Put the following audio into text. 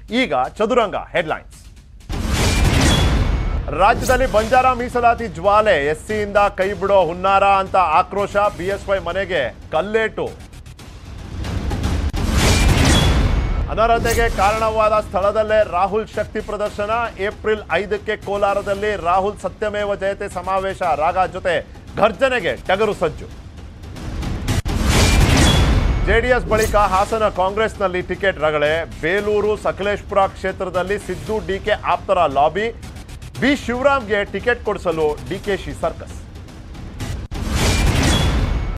ಈಗ ಚದುರಂಗ ಹೆಡ್ಲೈನ್ಸ್ ರಾಜ್ಯದಲ್ಲಿ ಬಂಜಾರ ಮೀಸಲಾತಿ ಜ್ವಾಲೆ ಎಸ್ಸಿಯಿಂದ ಕೈ ಬಿಡೋ ಹುನ್ನಾರ ಅಂತ ಆಕ್ರೋಶ ಬಿಎಸ್ವೈ ಮನೆಗೆ ಕಲ್ಲೇಟು ಅನರ್ಹತೆಗೆ ಕಾರಣವಾದ ಸ್ಥಳದಲ್ಲೇ ರಾಹುಲ್ ಶಕ್ತಿ ಪ್ರದರ್ಶನ ಏಪ್ರಿಲ್ ಐದಕ್ಕೆ ಕೋಲಾರದಲ್ಲಿ ರಾಹುಲ್ ಸತ್ಯಮೇವ ಜಯತೆ ಸಮಾವೇಶ ರಾಗ ಜೊತೆ ಘರ್ಜನೆಗೆ ಟಗರು ಸಜ್ಜು ಜೆಡಿಎಸ್ ಬಳಿಕ ಹಾಸನ ಕಾಂಗ್ರೆಸ್ನಲ್ಲಿ ಟಿಕೆಟ್ ರಗಳೆ ಬೇಲೂರು ಸಕಲೇಶ್ಪುರ ಕ್ಷೇತ್ರದಲ್ಲಿ ಸಿದ್ದು ಡಿಕೆ ಆಪ್ತರ ಲಾಬಿ ಬಿ ಶಿವರಾಮ್ಗೆ ಟಿಕೆಟ್ ಕೊಡಿಸಲು ಡಿಕೆಶಿ ಸರ್ಕಸ್